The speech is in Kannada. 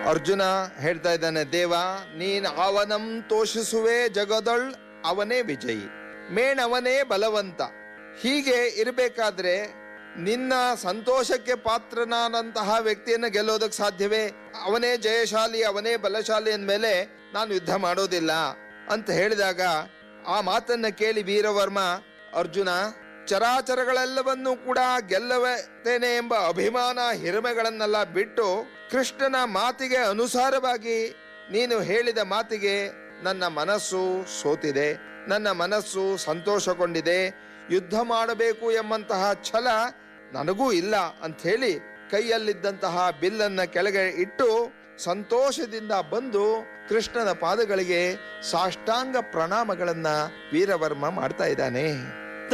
ಅರ್ಜುನ ಹೇಳ್ತಾ ಇದ್ದಾನೆ ದೇವ ನೀನ್ ಅವನಂ ತೋಷಿಸುವೆ ಜಗದೊಳ್ ಅವನೇ ವಿಜಯಿ ಮೇಣ್ ಅವನೇ ಬಲವಂತ ಹೀಗೆ ಇರಬೇಕಾದ್ರೆ ನಿನ್ನ ಸಂತೋಷಕ್ಕೆ ಪಾತ್ರನಾದಂತಹ ವ್ಯಕ್ತಿಯನ್ನು ಗೆಲ್ಲೋದಕ್ಕೆ ಸಾಧ್ಯವೇ ಅವನೇ ಜಯಶಾಲಿ ಅವನೇ ಬಲಶಾಲಿ ಅಂದಮೇಲೆ ನಾನು ಯುದ್ಧ ಮಾಡೋದಿಲ್ಲ ಅಂತ ಹೇಳಿದಾಗ ಆ ಮಾತನ್ನ ಕೇಳಿ ವೀರವರ್ಮ ಅರ್ಜುನ ಚರಾಚರಗಳೆಲ್ಲವನ್ನೂ ಕೂಡ ಗೆಲ್ಲುತ್ತೇನೆ ಎಂಬ ಅಭಿಮಾನ ಹಿರಿಮೆಗಳನ್ನೆಲ್ಲ ಬಿಟ್ಟು ಕೃಷ್ಣನ ಮಾತಿಗೆ ಅನುಸಾರವಾಗಿ ನೀನು ಹೇಳಿದ ಮಾತಿಗೆ ನನ್ನ ಮನಸ್ಸು ಸೋತಿದೆ ನನ್ನ ಮನಸ್ಸು ಸಂತೋಷಗೊಂಡಿದೆ ಯುದ್ಧ ಮಾಡಬೇಕು ಎಂಬಂತಹ ಛಲ ನನಗೂ ಇಲ್ಲ ಅಂತ ಹೇಳಿ ಕೈಯಲ್ಲಿದ್ದಂತಹ ಬಿಲ್ಲನ್ನ ಕೆಳಗೆ ಇಟ್ಟು ಸಂತೋಷದಿಂದ ಬಂದು ಕೃಷ್ಣನ ಪಾದಗಳಿಗೆ ಸಾಷ್ಟಾಂಗ ಪ್ರಣಾಮಗಳನ್ನ ವೀರವರ್ಮ ಮಾಡ್ತಾ ಇದ್ದಾನೆ